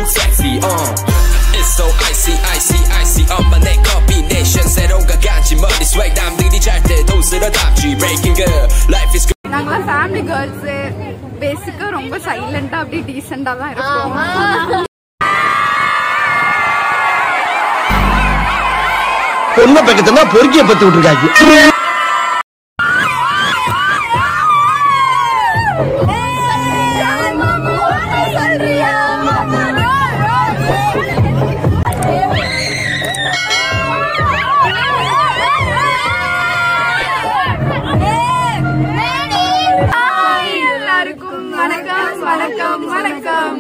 too sexy uh It's so icy icy icy on my neck combination 새로운 가지 머리 swag 남들이 잘때 돈쓰러 답지 breaking good life is good நாங்களாம் family girls பேசிக்கா ரொம்ப சைலண்டா அப்படி டீசெண்டா தான் இருக்கோம் பொண்ணை பக்கத்துல பொறுக்கிய பத்து விட்டுருக்காங்க ஹாய், எல்லாருக்கும் வணக்கம் வணக்கம் வணக்கம்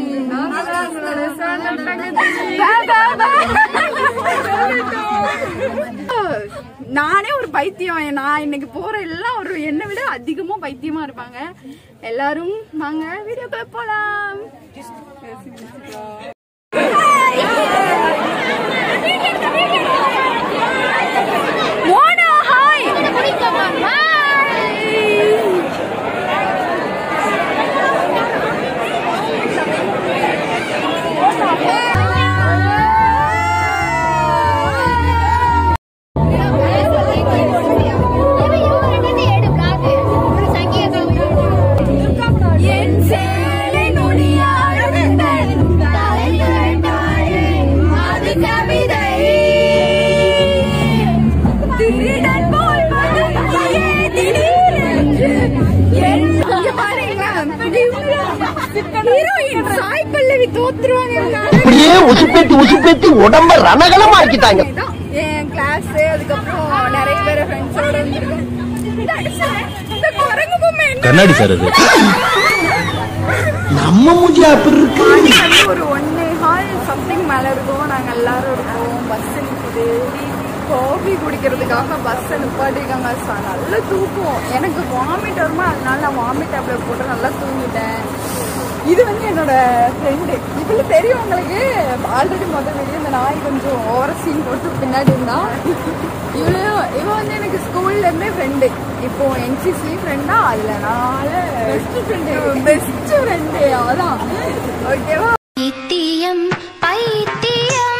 நானே ஒரு பைத்தியம் நான் இன்னைக்கு போற எல்லாம் ஒரு என்னை விட அதிகமா பைத்தியமா இருப்பாங்க எல்லாரும் வாங்க வீடியோக்குள்ள போலாம் மோனா ஹாய் என் சேலை நொடியாடும் அது கவிதை திருடன் போல் வந்ததையே திடீரென்று என் இங்க பாருங்களேன், ஹீரோயின் சாய் பல்லவி தோத்துருவாங்க இவங்க. அப்படியே உசுப்பேத்தி உசுப்பேத்தி உடம்ப ரணகலமா ஆக்கிட்டாங்க இதான் என் கிளாஸ் அதுக்கப்புறம் நிறைய பேர் ஃப்ரெண்ட்ஸோட இருந்திருக்கோம் இந்த அடிச்சேன். இந்த குரங்கு பொம்மை என்ன கண்ணாடி சார் அது நம்ம மூஞ்சி அப்படி இருக்கு மணி வந்து ஒரு ஒன்னே ஹால் சம்திங் மேல இருக்கும் நாங்க எல்லாரும் இருக்கோம் பஸ் நிக்குது காஃபி குடிக்கிறதுக்காக பஸ் நிப்பாட்டிருக்காங்க ச- நல்ல தூக்கம் எனக்கு வாமிட் வருமா அதனால நான் வாமிட் டேப்லெட் போட்டு நல்லா தூங்கிட்டேன் இது வந்து என்னோட ஃப்ரெண்டு இதுல தெரியும் உங்களுக்கு ஆல்ரெடி முதல் வெளியே இந்த நாய் கொஞ்சம் ஓவர் சீன் போட்டு பின்னாடி இருந்தா இவளும் இவன் வந்து எனக்கு ஸ்கூல்ல இருந்தே ஃப்ரெண்டு இப்போ என்சிசி ஃப்ரெண்டா அதுல நால பெஸ்ட் ஃப்ரெண்டு பெஸ்ட் ஃப்ரெண்டு அதான் ஓகேவா பைத்தியம் பைத்தியம்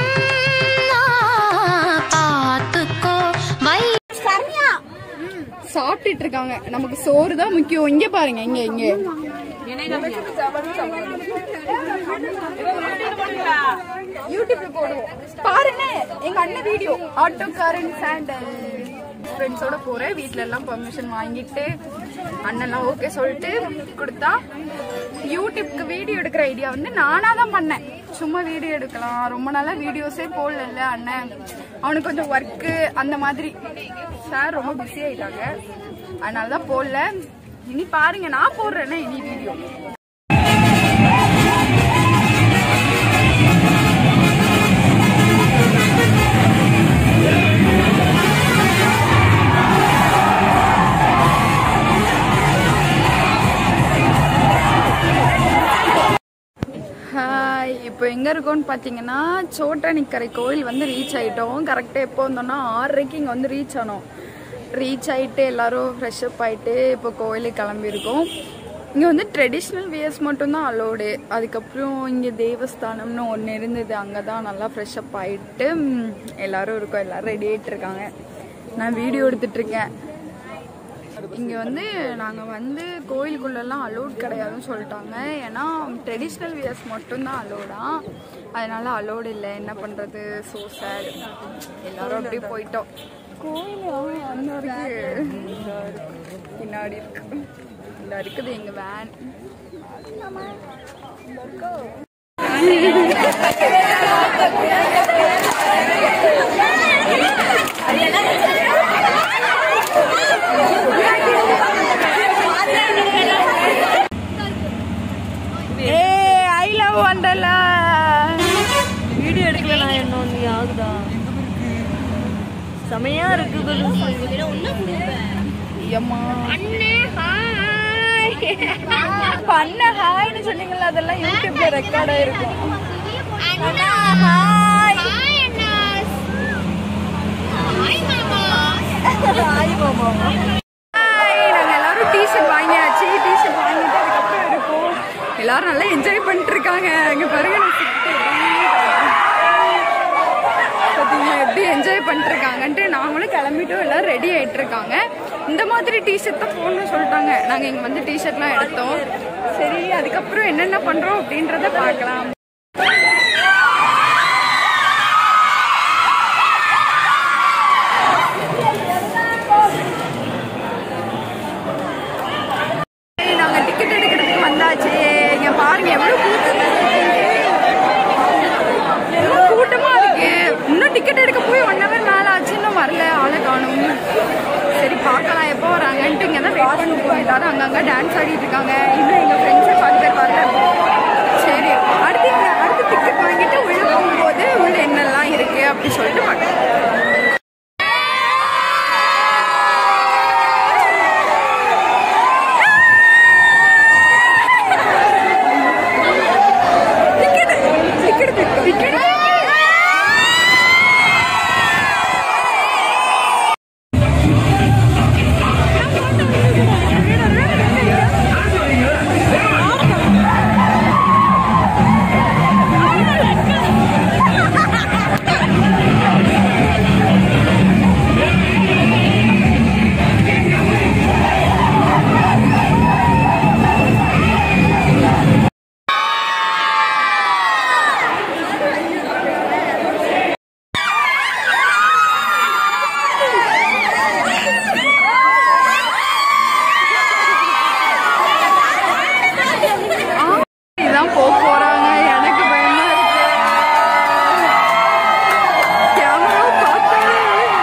பார்த்துக்கோ வை சாப்பிட்டுட்டு இருக்காங்க நமக்கு சோறு தான் முக்கியம் இங்க பாருங்க இங்க இங்க யூடியூப்ல போடுவோம் பாருங்க எங்க அண்ணன் வீடியோ ஆட்டோ காரன் சாண்டல் ஃப்ரெண்ட்ஸோட போறேன் வீட்ல எல்லாம் பெர்மிஷன் வாங்கிட்டு அண்ணன்லாம் ஓகே சொல்லிட்டு கொடுத்தா யூடியூப்க்கு வீடியோ எடுக்கிற ஐடியா வந்து நானா தான் பண்ணேன் சும்மா வீடியோ எடுக்கலாம் ரொம்ப நாளா வீடியோஸே போடல அண்ணன் அவனுக்கு கொஞ்சம் ஒர்க்கு அந்த மாதிரி சார் ரொம்ப பிஸி ஆயிட்டாங்க அதனால தான் போடல இனி பாருங்க நான் போடுறேன்னா இனி வீடியோ ஹாய் இப்போ எங்கே இருக்கோம்னு பார்த்தீங்கன்னா சோட்டானிக்கரை கோயில் வந்து ரீச் ஆகிட்டோம் கரெக்டாக எப்போ வந்தோம்னா ஆறரைக்கு இங்கே வந்து ரீச் ஆனோம் ரீச் ஆகிட்டு எல்லாரும் ஃப்ரெஷ் அப் ஆகிட்டு இப்போ கோயிலுக்கு கிளம்பியிருக்கோம் இங்கே வந்து ட்ரெடிஷ்னல் வியர்ஸ் மட்டும்தான் அலோடு அதுக்கப்புறம் இங்கே தேவஸ்தானம்னு ஒன்று இருந்தது அங்கே தான் நல்லா ஃப்ரெஷ் அப் ஆகிட்டு ம், எல்லாரும் இருக்கோம் எல்லாரும் ரெடி ஆகிட்டு இருக்காங்க நான் வீடியோ எடுத்துட்ருக்கேன் இங்கே வந்து நாங்கள் வந்து கோயிலுக்குள்ளெல்லாம் அலோட் கிடையாதுன்னு சொல்லிட்டாங்க ஏன்னா ட்ரெடிஷ்னல் வியர்ஸ் மட்டும்தான் அலோடா அதனால அலோடு இல்லை என்ன பண்ணுறது ஸோ சேட் எல்லாரும் அப்படியே போயிட்டோம் கோயில் அந்த இருக்கு இதா இருக்கு. பின்னாடி இருக்கு இந்த இருக்குது எங்கள் வேன் ஏ ஐ லவ் வண்டர்லா வீடியோ எடுக்கல நான் என்ன ஒன்று ஆகுதா செமையா இருக்கு ஐயம்மா அண்ணே ஹாய் பண்ண ஹாய்னு சொன்னீங்கல்ல அதெல்லாம் யூடியூப்ல ரெக்கார்ட் ஆயிருக்கும் அண்ணா ஹாய் ஹாய் நாங்க எல்லாரும் டிஷர்ட் வாங்கியாச்சு டிஷர்ட் வாங்கிட்டு அதுக்கப்புறம் இருக்கோம் எல்லாரும் நல்லா என்ஜாய் பண்ணிட்டு இருக்காங்க இங்க பாருங்க நான் சுத்திட்டு இருக்கேன். பண்ணிட்டு இருக்காங்கன்ட்டு நாங்களும் கிளம்பிட்டோம் எல்லாம் ரெடி ஆயிட்டு இருக்காங்க இந்த மாதிரி டிஷர்ட் தான் போடணும்னு சொல்லிட்டாங்க நாங்கள் இங்கே வந்து டிஷர்ட்லாம் எடுத்தோம் சரி அதுக்கப்புறம் என்னென்ன பண்ணுறோம் அப்படின்றத பார்க்கலாம் சரி, நாங்க டிக்கெட் எடுக்கிறதுக்கு வந்தாச்சு இங்க பாருங்க எவ்வளவு கூட்டம் எவ்வளவு கூட்டமா இருக்கு இன்னும் டிக்கெட் எடுக்க போய் ஒன் ஹவர் மேல ஆச்சு இன்னும் வரல ஆளை காணும் சரி பார்க்கலாம் எப்போ வராங்கன்ட்டு இங்க தான் வெயிட் பண்ணுவோம் எல்லாரும் அங்கங்க டான்ஸ் ஆடிட்டு இருக்காங்க இன்னும் எங்க ஃப்ரெண்ட்ஸே பாதி பேர் வரல சரி அடுத்து இங்க அடுத்து டிக்கெட் வாங்கிட்டு உள்ள போகும்போது உள்ள என்னெல்லாம் இருக்கு அப்படி சொல்லிட்டு பார்க்கலாம் டிக்கெட் டிக்கெட் டிக்கெட் இதான் போக போறாங்க எனக்கு பயமா இருக்கு கேமரா பார்த்தாலே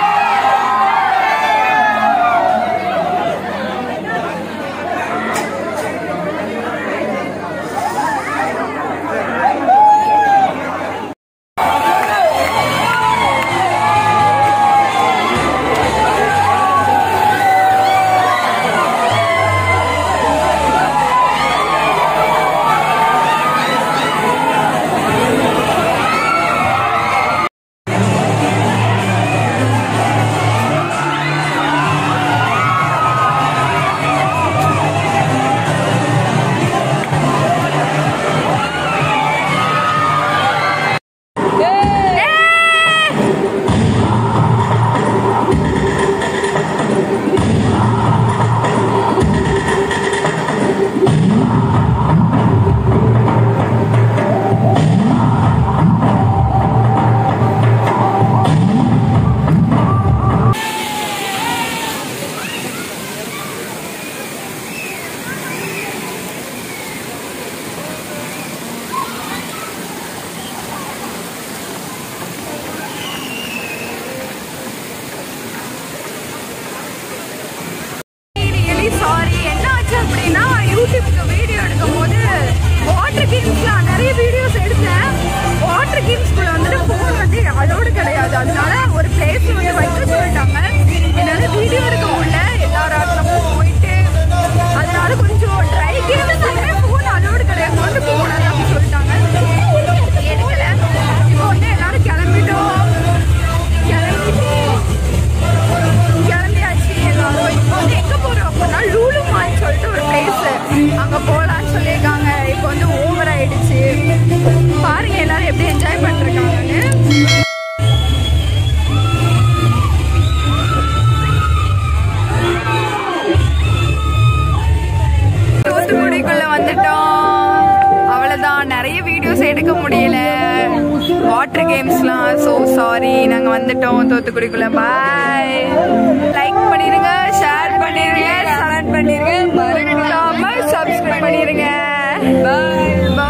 ரியலி சாரி என்ன ஆச்சு அப்படின்னா யூடியூப்க்கு வீடியோ எடுக்கும் போது வாட்டர் கேம்ஸ்ல நிறைய வீடியோஸ் எடுத்தேன் வாட்டர் கேம்ஸ்குள்ள வந்துட்டு ஃபோன் வந்து அலோடு கிடையாது அதனால ஒரு பிளேஸ் வந்து வைக்க சொல்லிட்டாங்க என்னால வீடியோ எடுக்க முடியல எல்லாரும் போயிட்டு அதனால கொஞ்சம் ட்ரை கேம்ஸ் ஃபோன் அலோடு கிடையாது கொண்டு போகக்கூடாது அப்படின்னு சொல்லிட்டாங்க எடுக்கல இப்போ வந்து எல்லாரும் கிளம்பிட்டோம் கிளம்பிட்டு கிளம்பியாச்சு எல்லாரும் இப்போ வந்து எங்க போறோம் அப்படின்னா லூலு மால் சொல்லிட்டு ஒரு பிளேஸ் அங்க போலாம்னு சொல்லியிருக்காங்க இப்போ வந்து ஓவர் ஆயிடுச்சு பாருங்க எல்லாரும் எப்படி என்ஜாய் பண்ணிருக்காங்கன்னு தூத்துக்குடிக்குள்ள வந்துட்டோம் அவ்வளவுதான் நிறைய வீடியோஸ் எடுக்க முடியல வாட்டர் கேம்ஸ்லாம் ஸோ சாரி நாங்கள் வந்துட்டோம் தூத்துக்குடிக்குள்ள பாய் லைக் பண்ணிருங்க ஷேர் பண்ணிருங்க சரண்ட் பண்ணிருங்க மறக்காம சப்ஸ்கிரைப் பண்ணிருங்க பாய் பாய்